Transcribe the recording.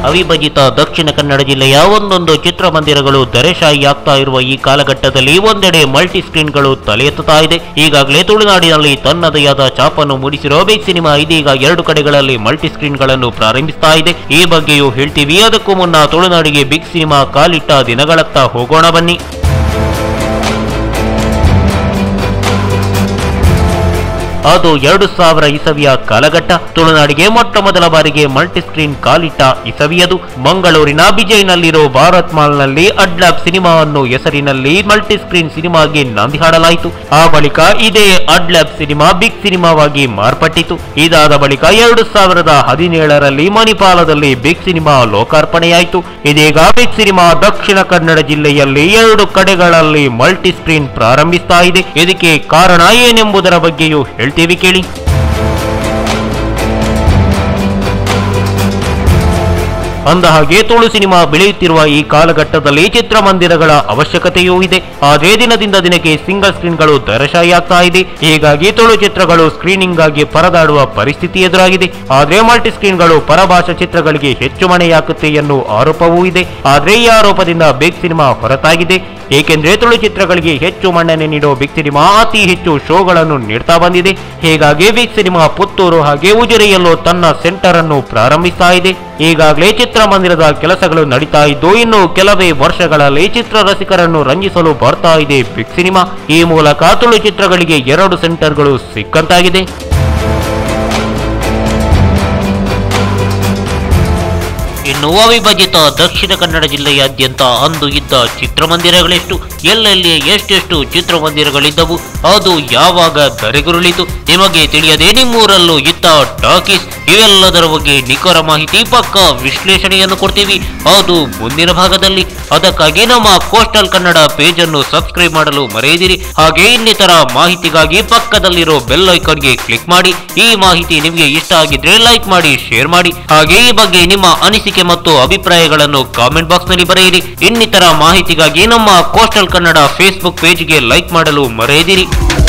ಅವಿಭಜಿತ ದಕ್ಷಿಣ ಕನ್ನಡ ಜಿಲ್ಲೆಯ ಒಂದೊಂದು ಚಿತ್ರಮಂದಿರಗಳು ದರೆಶಾಹಿ ಆಗ್ತಾ ಇರುವ ಈ ಕಾಲಘಟ್ಟದಲ್ಲಿ ಒಂದೆಡೆ ಮಲ್ಟಿ ಸ್ಕ್ರೀನ್ಗಳು ತಲೆ ಎತ್ತುತ್ತಾ ಇದೆ ಈಗಾಗಲೇ ತುಳುನಾಡಿನಲ್ಲಿ ತನ್ನದೇ ಆದ ಚಾಪನ್ನು ಮೂಡಿಸಿರುವ ಬಿಗ್ ಸಿನಿಮಾ ಇದೀಗ ಎರಡು ಕಡೆಗಳಲ್ಲಿ ಮಲ್ಟಿ ಸ್ಕ್ರೀನ್ಗಳನ್ನು ಪ್ರಾರಂಭಿಸ್ತಾ ಇದೆ ಈ ಬಗ್ಗೆಯೂ ಹೇಳ್ತೀವಿ ಅದಕ್ಕೂ ಮುನ್ನ ತುಳುನಾಡಿಗೆ ಬಿಗ್ ಸಿನಿಮಾ ಕಾಲಿಟ್ಟ ದಿನಗಳತ್ತ ಹೋಗೋಣ ಬನ್ನಿ ಅದು ಎರಡು ಸಾವಿರ ಇಸವಿಯ ಕಾಲಘಟ್ಟ ತುಳುನಾಡಿಗೆ ಮೊಟ್ಟ ಮೊದಲ ಬಾರಿಗೆ ಮಲ್ಟಿ ಸ್ಕ್ರೀನ್ ಕಾಲಿಟ್ಟ ಇಸವಿಯದು ಮಂಗಳೂರಿನ ಬಿಜೈನಲ್ಲಿರೋ ಭಾರತ್ ಮಾಲ್ನಲ್ಲಿ ಅಡ್ಲಾಬ್ ಸಿನಿಮಾವನ್ನು ಹೆಸರಿನಲ್ಲಿ ಮಲ್ಟಿ ಸ್ಕ್ರೀನ್ ಸಿನಿಮಾಗೆ ನಾಂದಿ ಹಾಡಲಾಯಿತು ಆ ಬಳಿಕ ಇದೇ ಅಡ್ಲಾಬ್ ಸಿನಿಮಾ ಬಿಗ್ ಸಿನಿಮಾವಾಗಿ ಮಾರ್ಪಟ್ಟಿತು ಇದಾದ ಬಳಿಕ ಎರಡು ಸಾವಿರದ ಹದಿನೇಳರಲ್ಲಿ ಮಣಿಪಾಲದಲ್ಲಿ ಬಿಗ್ ಸಿನಿಮಾ ಲೋಕಾರ್ಪಣೆಯಾಯಿತು ಇದೀಗ ಬಿಗ್ ಸಿನಿಮಾ ದಕ್ಷಿಣ ಕನ್ನಡ ಜಿಲ್ಲೆಯಲ್ಲಿ ಎರಡು ಕಡೆಗಳಲ್ಲಿ ಮಲ್ಟಿ ಸ್ಕ್ರೀನ್ ಪ್ರಾರಂಭಿಸ್ತಾ ಇದೆ ಇದಕ್ಕೆ ಕಾರಣ ಏನೆಂಬುದರ ಬಗ್ಗೆಯೂ ಹೇಳ್ತೀವಿ ಕೇಳಿ ಅಂದ ಹಾಗೆ ತುಳು ಸಿನಿಮಾ ಬೆಳೆಯುತ್ತಿರುವ ಈ ಕಾಲಘಟ್ಟದಲ್ಲಿ ಚಿತ್ರಮಂದಿರಗಳ ಅವಶ್ಯಕತೆಯೂ ಇದೆ ಅದೇ ದಿನದಿಂದ ದಿನಕ್ಕೆ ಸಿಂಗಲ್ ಸ್ಕ್ರೀನ್ಗಳು ದರಶಾಹಿ ಆಗ್ತಾ ಇದೆ ಹೀಗಾಗಿ ತುಳು ಚಿತ್ರಗಳು ಸ್ಕ್ರೀನಿಂಗ್ ಆಗಿ ಪರದಾಡುವ ಪರಿಸ್ಥಿತಿ ಎದುರಾಗಿದೆ ಆದ್ರೆ ಮಲ್ಟಿ ಸ್ಕ್ರೀನ್ಗಳು ಪರಭಾಷಾ ಚಿತ್ರಗಳಿಗೆ ಹೆಚ್ಚು ಮಣೆಯಾಗುತ್ತೆ ಎನ್ನುವ ಆರೋಪವೂ ಇದೆ ಆದ್ರೆ ಈ ಆರೋಪದಿಂದ ಬಿಗ್ ಸಿನಿಮಾ ಹೊರತಾಗಿದೆ ಏಕೆಂದ್ರೆ ತುಳು ಚಿತ್ರಗಳಿಗೆ ಹೆಚ್ಚು ಮನ್ನಣೆ ನೀಡೋ ಬಿಗ್ ಸಿನಿಮಾ ಅತಿ ಹೆಚ್ಚು ಶೋಗಳನ್ನು ನೀಡ್ತಾ ಬಂದಿದೆ ಹೀಗಾಗಿ ಬಿಗ್ ಸಿನಿಮಾ ಪುತ್ತೂರು ಹಾಗೆ ಉಜಿರೆಯಲ್ಲೂ ತನ್ನ ಸೆಂಟರ್ ಅನ್ನು ಪ್ರಾರಂಭಿಸ್ತಾ ಇದೆ ಈಗಾಗಲೇ ಚಿತ್ರಮಂದಿರದ ಕೆಲಸಗಳು ನಡೀತಾ ಇದ್ದು ಇನ್ನು ಕೆಲವೇ ವರ್ಷಗಳಲ್ಲಿ ಚಿತ್ರ ರಸಿಕರನ್ನು ರಂಜಿಸಲು ಬರ್ತಾ ಇದೆ ಬಿಗ್ ಸಿನಿಮಾ ಈ ಮೂಲಕ ತುಳು ಚಿತ್ರಗಳಿಗೆ ಎರಡು ಸೆಂಟರ್ಗಳು ಸಿಕ್ಕಂತಾಗಿದೆ ಇನ್ನು ಅವಿಭಜಿತ ದಕ್ಷಿಣ ಕನ್ನಡ ಜಿಲ್ಲೆಯಾದ್ಯಂತ ಅಂದು ಇದ್ದ ಚಿತ್ರಮಂದಿರಗಳೆಷ್ಟು ಎಲ್ಲೆಲ್ಲಿ ಎಷ್ಟೆಷ್ಟು ಚಿತ್ರಮಂದಿರಗಳಿದ್ದವು ಅದು ಯಾವಾಗ ಧರೆಗುರುಳಿತು ನಿಮಗೆ ತಿಳಿಯದೆ ನಿಮ್ಮೂರಲ್ಲೂ ಇತ್ತ ಟಾಕೀಸ್ ಇವೆಲ್ಲದರ ಬಗ್ಗೆ ನಿಖರ ಮಾಹಿತಿ ಪಕ್ಕ ವಿಶ್ಲೇಷಣೆಯನ್ನು ಕೊಡ್ತೀವಿ ಅದು ಮುಂದಿನ ಭಾಗದಲ್ಲಿ ಅದಕ್ಕಾಗಿ ನಮ್ಮ ಕೋಸ್ಟಲ್ ಕನ್ನಡ ಪೇಜ್ ಅನ್ನು ಸಬ್ಸ್ಕ್ರೈಬ್ ಮಾಡಲು ಮರೆಯದಿರಿ ಹಾಗೆ ಇನ್ನಿತರ ಮಾಹಿತಿಗಾಗಿ ಪಕ್ಕದಲ್ಲಿರೋ ಬೆಲ್ ಐಕಾನ್ಗೆ ಕ್ಲಿಕ್ ಮಾಡಿ ಈ ಮಾಹಿತಿ ನಿಮಗೆ ಇಷ್ಟ ಆಗಿದ್ರೆ ಲೈಕ್ ಮಾಡಿ ಶೇರ್ ಮಾಡಿ ಹಾಗೆ ಈ ಬಗ್ಗೆ ನಿಮ್ಮ ಅನಿಸಿಕೆ ಮತ್ತು ಅಭಿಪ್ರಾಯಗಳನ್ನು ಕಾಮೆಂಟ್ ಬಾಕ್ಸ್ ನಲ್ಲಿ ಬರೆಯಿರಿ ಇನ್ನಿತರ ಮಾಹಿತಿಗಾಗಿ ನಮ್ಮ ಕೋಸ್ಟಲ್ ಕನ್ನಡ ಫೇಸ್ಬುಕ್ ಪೇಜ್ಗೆ ಲೈಕ್ ಮಾಡಲು ಮರೆಯದಿರಿ